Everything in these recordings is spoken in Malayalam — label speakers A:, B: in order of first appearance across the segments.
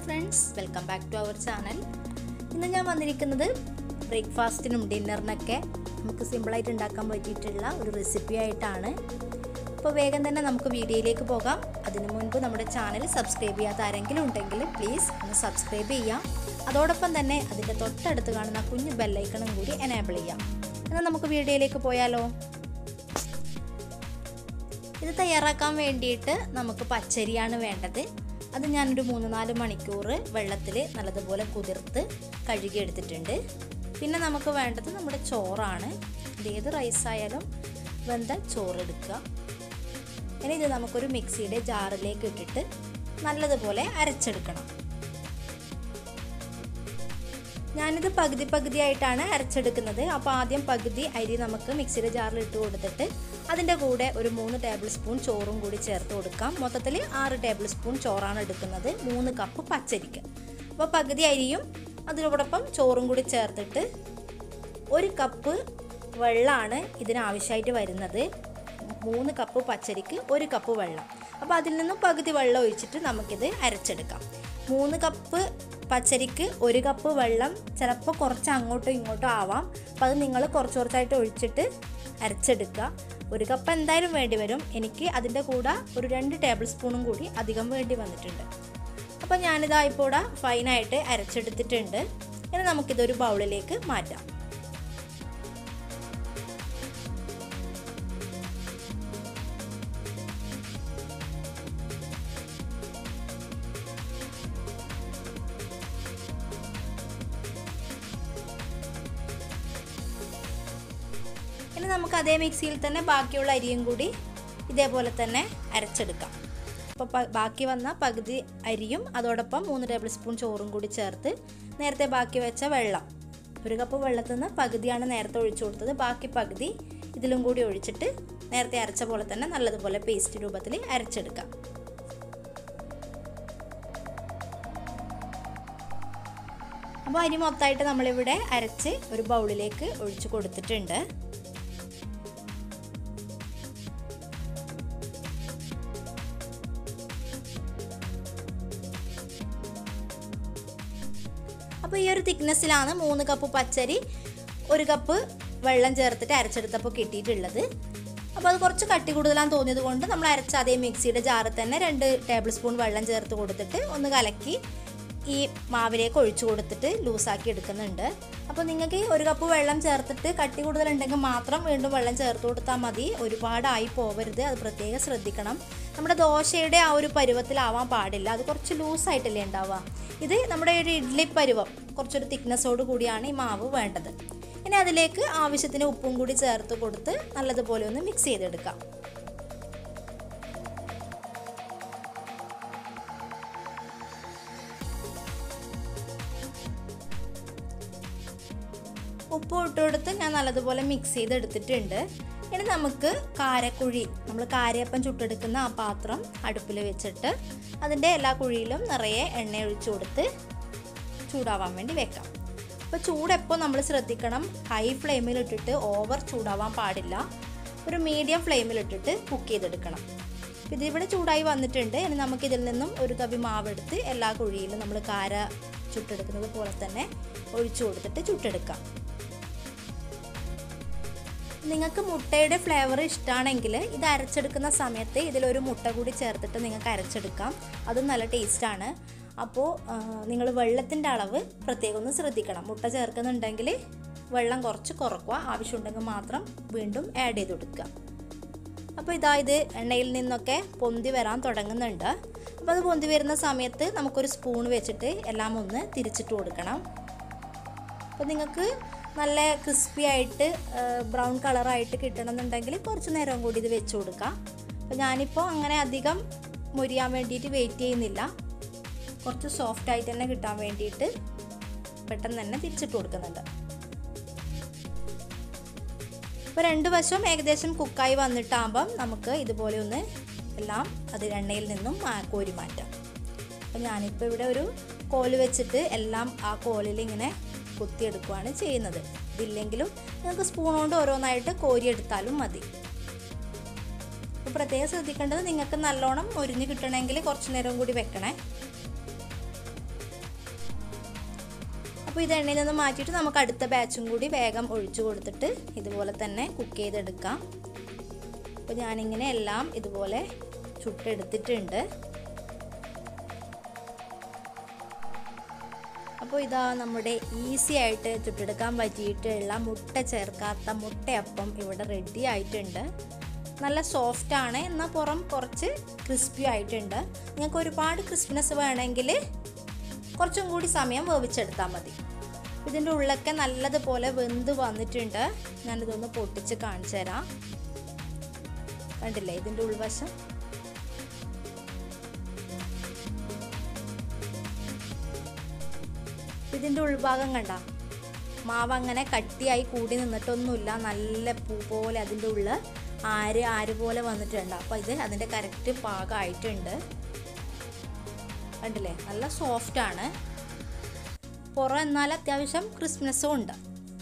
A: friends welcome back to our channel ഇന്ന് ഞാൻ വന്നിരിക്കുന്നത് ബ്രേക്ക്ഫാസ്റ്റിനും ഡിന്നറിനൊക്കെ നമുക്ക് സിമ്പിളായിട്ട് ഉണ്ടാക്കാൻ പറ്റിയിട്ടുള്ള ഒരു റെസിപ്പി ആയിട്ടാണ് അപ്പോൾ വേഗം തന്നെ നമുക്ക് വീഡിയോയിലേക്ക് പോകാം അതിനു മുൻപ് നമ്മുടെ ചാനൽ സബ്സ്ക്രൈബ് ചെയ്യാത്ത ആരെങ്കിലും ഉണ്ടെങ്കിൽ പ്ലീസ് ഒന്ന് സബ്സ്ക്രൈബ് ചെയ്യാം അതോടൊപ്പം തന്നെ അതിൻ്റെ തൊട്ടടുത്ത് കാണുന്ന കുഞ്ഞു ബെല്ലൈക്കണും കൂടി എനേബിൾ ചെയ്യാം എന്നാൽ നമുക്ക് വീഡിയോയിലേക്ക് പോയാലോ ഇത് തയ്യാറാക്കാൻ വേണ്ടിയിട്ട് നമുക്ക് പച്ചരിയാണ് വേണ്ടത് അത് ഞാനൊരു മൂന്ന് നാല് മണിക്കൂർ വെള്ളത്തിൽ നല്ലതുപോലെ കുതിർത്ത് കഴുകിയെടുത്തിട്ടുണ്ട് പിന്നെ നമുക്ക് വേണ്ടത് നമ്മുടെ ചോറാണ് ഇത് ഏത് റൈസ് ആയാലും വെന്ത ചോറെടുക്കുക ഇനി ഇത് നമുക്കൊരു മിക്സിയുടെ ജാറിലേക്ക് ഇട്ടിട്ട് നല്ലതുപോലെ അരച്ചെടുക്കണം ഞാനിത് പകുതി പകുതിയായിട്ടാണ് അരച്ചെടുക്കുന്നത് അപ്പോൾ ആദ്യം പകുതി അരി നമുക്ക് മിക്സിയുടെ ജാറിൽ ഇട്ട് കൊടുത്തിട്ട് അതിൻ്റെ കൂടെ ഒരു മൂന്ന് ടേബിൾ സ്പൂൺ ചോറും കൂടി ചേർത്ത് കൊടുക്കാം മൊത്തത്തിൽ ആറ് ടേബിൾ സ്പൂൺ ചോറാണ് എടുക്കുന്നത് മൂന്ന് കപ്പ് പച്ചരിക്ക് അപ്പോൾ പകുതി അരിയും അതിനോടൊപ്പം ചോറും കൂടി ചേർത്തിട്ട് ഒരു കപ്പ് വെള്ളമാണ് ഇതിനാവശ്യമായിട്ട് വരുന്നത് മൂന്ന് കപ്പ് പച്ചരിക്ക് ഒരു കപ്പ് വെള്ളം അപ്പോൾ അതിൽ നിന്നും പകുതി വെള്ളം ഒഴിച്ചിട്ട് നമുക്കിത് അരച്ചെടുക്കാം മൂന്ന് കപ്പ് പച്ചരിക്ക് ഒരു കപ്പ് വെള്ളം ചിലപ്പോൾ കുറച്ച് അങ്ങോട്ടോ ഇങ്ങോട്ടോ ആവാം അപ്പോൾ അത് നിങ്ങൾ കുറച്ച് കുറച്ചായിട്ട് ഒഴിച്ചിട്ട് അരച്ചെടുക്കുക ഒരു കപ്പ് എന്തായാലും വേണ്ടി വരും എനിക്ക് അതിൻ്റെ കൂടെ ഒരു രണ്ട് ടേബിൾ സ്പൂണും കൂടി അധികം വേണ്ടി വന്നിട്ടുണ്ട് അപ്പോൾ ഞാനിതാ ഇപ്പോൾ ഇവിടെ ഫൈനായിട്ട് അരച്ചെടുത്തിട്ടുണ്ട് ഇനി നമുക്കിതൊരു ബൗളിലേക്ക് മാറ്റാം ഇനി നമുക്ക് അതേ മിക്സിയിൽ തന്നെ ബാക്കിയുള്ള അരിയും കൂടി ഇതേപോലെ തന്നെ അരച്ചെടുക്കാം അപ്പോൾ ബാക്കി വന്ന പകുതി അരിയും അതോടൊപ്പം മൂന്ന് ടേബിൾ സ്പൂൺ ചോറും കൂടി ചേർത്ത് നേരത്തെ ബാക്കി വെച്ച വെള്ളം ഒരു കപ്പ് വെള്ളത്തിൽ നിന്ന് പകുതിയാണ് നേരത്തെ ഒഴിച്ചു കൊടുത്തത് ബാക്കി പകുതി ഇതിലും കൂടി ഒഴിച്ചിട്ട് നേരത്തെ അരച്ച പോലെ തന്നെ നല്ലതുപോലെ പേസ്റ്റ് രൂപത്തിൽ അരച്ചെടുക്കാം അപ്പോൾ അരി മൊത്തമായിട്ട് നമ്മളിവിടെ അരച്ച് ഒരു ബൗളിലേക്ക് ഒഴിച്ചു കൊടുത്തിട്ടുണ്ട് അപ്പോൾ ഈ ഒരു തിക്നെസ്സിലാണ് മൂന്ന് കപ്പ് പച്ചരി ഒരു കപ്പ് വെള്ളം ചേർത്തിട്ട് അരച്ചെടുത്തപ്പോൾ കിട്ടിയിട്ടുള്ളത് അപ്പോൾ അത് കുറച്ച് കട്ടി കൂടുതലാണെന്ന് തോന്നിയത് കൊണ്ട് നമ്മൾ അരച്ച അതേ മിക്സിയുടെ ജാറിൽ തന്നെ രണ്ട് ടേബിൾ സ്പൂൺ വെള്ളം ചേർത്ത് കൊടുത്തിട്ട് ഒന്ന് കലക്കി ഈ മാവിലേക്ക് ഒഴിച്ചു കൊടുത്തിട്ട് ലൂസാക്കി എടുക്കുന്നുണ്ട് അപ്പോൾ നിങ്ങൾക്ക് ഒരു കപ്പ് വെള്ളം ചേർത്തിട്ട് കട്ടി കൂടുതലുണ്ടെങ്കിൽ മാത്രം വീണ്ടും വെള്ളം ചേർത്ത് കൊടുത്താൽ മതി ഒരുപാടായി പോവരുത് അത് പ്രത്യേകം ശ്രദ്ധിക്കണം നമ്മുടെ ദോശയുടെ ആ ഒരു പരുവത്തിലാവാൻ പാടില്ല അത് കുറച്ച് ലൂസായിട്ടല്ലേ ഉണ്ടാവുക ഇത് നമ്മുടെ ഒരു ഇഡ്ഡലി പരുവം കുറച്ചൊരു തിക്നെസ്സോട് കൂടിയാണ് ഈ മാവ് വേണ്ടത് ഇനി അതിലേക്ക് ആവശ്യത്തിന് ഉപ്പും കൂടി ചേർത്ത് കൊടുത്ത് നല്ലതുപോലെ ഒന്ന് മിക്സ് ചെയ്തെടുക്കാം ഉപ്പ് ഇട്ട് കൊടുത്ത് ഞാൻ നല്ലതുപോലെ മിക്സ് ചെയ്തെടുത്തിട്ടുണ്ട് ഇനി നമുക്ക് കാരക്കുഴി നമ്മൾ കാരയപ്പം ചുട്ടെടുക്കുന്ന ആ പാത്രം അടുപ്പിൽ വെച്ചിട്ട് അതിൻ്റെ എല്ലാ കുഴിയിലും നിറയെ എണ്ണ ഒഴിച്ചു കൊടുത്ത് ചൂടാവാൻ വേണ്ടി വെക്കാം അപ്പോൾ ചൂടെപ്പോൾ നമ്മൾ ശ്രദ്ധിക്കണം ഹൈ ഫ്ലെയിമിൽ ഇട്ടിട്ട് ഓവർ ചൂടാവാൻ പാടില്ല ഒരു മീഡിയം ഫ്ലെയിമിൽ ഇട്ടിട്ട് കുക്ക് ചെയ്തെടുക്കണം ഇതിവിടെ ചൂടായി വന്നിട്ടുണ്ട് ഇനി നമുക്ക് ഇതിൽ നിന്നും ഒരു തവി മാവെടുത്ത് എല്ലാ കുഴിയിലും നമ്മൾ കാര ചുട്ടെടുക്കുന്നത് പോലെ തന്നെ ഒഴിച്ചു കൊടുത്തിട്ട് ചുട്ടെടുക്കാം നിങ്ങൾക്ക് മുട്ടയുടെ ഫ്ലേവർ ഇഷ്ടമാണെങ്കിൽ ഇത് അരച്ചെടുക്കുന്ന സമയത്ത് ഇതിലൊരു മുട്ട കൂടി ചേർത്തിട്ട് നിങ്ങൾക്ക് അരച്ചെടുക്കാം അതും നല്ല ടേസ്റ്റാണ് അപ്പോൾ നിങ്ങൾ വെള്ളത്തിൻ്റെ അളവ് പ്രത്യേകം ഒന്ന് ശ്രദ്ധിക്കണം മുട്ട ചേർക്കുന്നുണ്ടെങ്കിൽ വെള്ളം കുറച്ച് കുറക്കുക ആവശ്യമുണ്ടെങ്കിൽ മാത്രം വീണ്ടും ആഡ് ചെയ്ത് കൊടുക്കുക അപ്പോൾ ഇതാ ഇത് എണ്ണയിൽ നിന്നൊക്കെ പൊന്തി വരാൻ തുടങ്ങുന്നുണ്ട് അപ്പോൾ അത് പൊന്തി വരുന്ന സമയത്ത് നമുക്കൊരു സ്പൂൺ വെച്ചിട്ട് എല്ലാം ഒന്ന് തിരിച്ചിട്ട് കൊടുക്കണം അപ്പോൾ നിങ്ങൾക്ക് നല്ല ക്രിസ്പി ആയിട്ട് ബ്രൗൺ കളറായിട്ട് കിട്ടണമെന്നുണ്ടെങ്കിൽ കുറച്ച് നേരം കൂടി ഇത് വെച്ച് കൊടുക്കാം അപ്പോൾ ഞാനിപ്പോൾ അങ്ങനെ അധികം മുരിയാൻ വേണ്ടിയിട്ട് വെയിറ്റ് ചെയ്യുന്നില്ല കുറച്ച് സോഫ്റ്റ് ആയിട്ട് തന്നെ കിട്ടാൻ വേണ്ടിയിട്ട് പെട്ടെന്ന് തന്നെ തിരിച്ചിട്ട് കൊടുക്കുന്നുണ്ട് ഇപ്പോൾ രണ്ട് വശം ഏകദേശം കുക്കായി വന്നിട്ടാകുമ്പം നമുക്ക് ഇതുപോലെ ഒന്ന് എല്ലാം അത് എണ്ണയിൽ നിന്നും കോരി മാറ്റാം അപ്പോൾ ഞാനിപ്പോൾ ഇവിടെ ഒരു കോല് വെച്ചിട്ട് എല്ലാം ആ കോലിൽ ഇങ്ങനെ കുത്തിയെടുക്കുകയാണ് ചെയ്യുന്നത് ഇതില്ലെങ്കിലും നിങ്ങൾക്ക് സ്പൂൺ കൊണ്ട് ഓരോന്നായിട്ട് കോരിയെടുത്താലും മതി അപ്പോൾ പ്രത്യേകം ശ്രദ്ധിക്കേണ്ടത് നിങ്ങൾക്ക് നല്ലോണം ഒരിഞ്ഞ് കിട്ടണമെങ്കിൽ കുറച്ച് നേരം കൂടി വെക്കണേ അപ്പോൾ ഇത് എണ്ണയിൽ നിന്ന് മാറ്റിയിട്ട് നമുക്ക് അടുത്ത ബാച്ചും കൂടി വേഗം ഒഴിച്ചു കൊടുത്തിട്ട് ഇതുപോലെ തന്നെ കുക്ക് ചെയ്തെടുക്കാം അപ്പോൾ ഞാനിങ്ങനെ എല്ലാം ഇതുപോലെ ചുട്ടെടുത്തിട്ടുണ്ട് അപ്പോൾ ഇതാ നമ്മുടെ ഈസി ആയിട്ട് ചുട്ടെടുക്കാൻ പറ്റിയിട്ടുള്ള മുട്ട ചേർക്കാത്ത മുട്ടയപ്പം ഇവിടെ റെഡി ആയിട്ടുണ്ട് നല്ല സോഫ്റ്റ് ആണ് എന്നാൽ പുറം കുറച്ച് ക്രിസ്പി ആയിട്ടുണ്ട് നിങ്ങൾക്ക് ഒരുപാട് ക്രിസ്പിനെസ് വേണമെങ്കിൽ കുറച്ചും കൂടി സമയം വേവിച്ചെടുത്താൽ മതി ഇതിൻ്റെ ഉള്ളൊക്കെ നല്ലതുപോലെ വെന്ത് വന്നിട്ടുണ്ട് ഞാനിതൊന്ന് പൊട്ടിച്ച് കാണിച്ചു തരാം കണ്ടില്ലേ ഇതിൻ്റെ ഉൾവശം ഇതിൻ്റെ ഉൾഭാഗം കണ്ട മാവ് അങ്ങനെ കട്ടിയായി കൂടി നിന്നിട്ടൊന്നുമില്ല നല്ല പൂ പോലെ അതിൻ്റെ ഉള്ളിൽ ആര് ആര് പോലെ വന്നിട്ടുണ്ട് അപ്പോൾ ഇത് അതിൻ്റെ കറക്റ്റ് പാകമായിട്ടുണ്ട് കണ്ടില്ലേ നല്ല സോഫ്റ്റാണ് പുറം എന്നാൽ അത്യാവശ്യം ക്രിസ്മസും ഉണ്ട്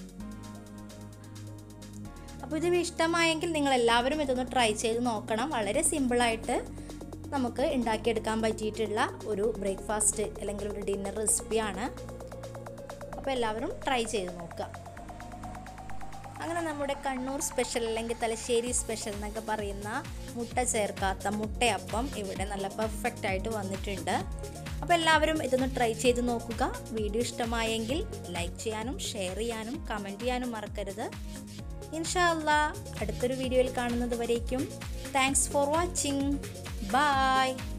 A: അപ്പോൾ ഇത് ഇഷ്ടമായെങ്കിൽ നിങ്ങൾ എല്ലാവരും ഇതൊന്ന് ട്രൈ ചെയ്ത് നോക്കണം വളരെ സിമ്പിളായിട്ട് നമുക്ക് ഉണ്ടാക്കിയെടുക്കാൻ പറ്റിയിട്ടുള്ള ഒരു ബ്രേക്ക്ഫാസ്റ്റ് അല്ലെങ്കിൽ ഒരു ഡിന്നർ റെസിപ്പിയാണ് അപ്പോൾ എല്ലാവരും ട്രൈ ചെയ്ത് നോക്കുക അങ്ങനെ നമ്മുടെ കണ്ണൂർ സ്പെഷ്യൽ അല്ലെങ്കിൽ തലശ്ശേരി സ്പെഷ്യൽ എന്നൊക്കെ പറയുന്ന മുട്ട ചേർക്കാത്ത മുട്ടയപ്പം ഇവിടെ നല്ല പെർഫെക്റ്റ് ആയിട്ട് വന്നിട്ടുണ്ട് അപ്പോൾ എല്ലാവരും ഇതൊന്ന് ട്രൈ ചെയ്ത് നോക്കുക വീഡിയോ ഇഷ്ടമായെങ്കിൽ ലൈക്ക് ചെയ്യാനും ഷെയർ ചെയ്യാനും കമൻറ്റ് ചെയ്യാനും മറക്കരുത് ഇൻഷാല്ല അടുത്തൊരു വീഡിയോയിൽ കാണുന്നത് വരേക്കും താങ്ക്സ് ഫോർ വാച്ചിങ് ബൈ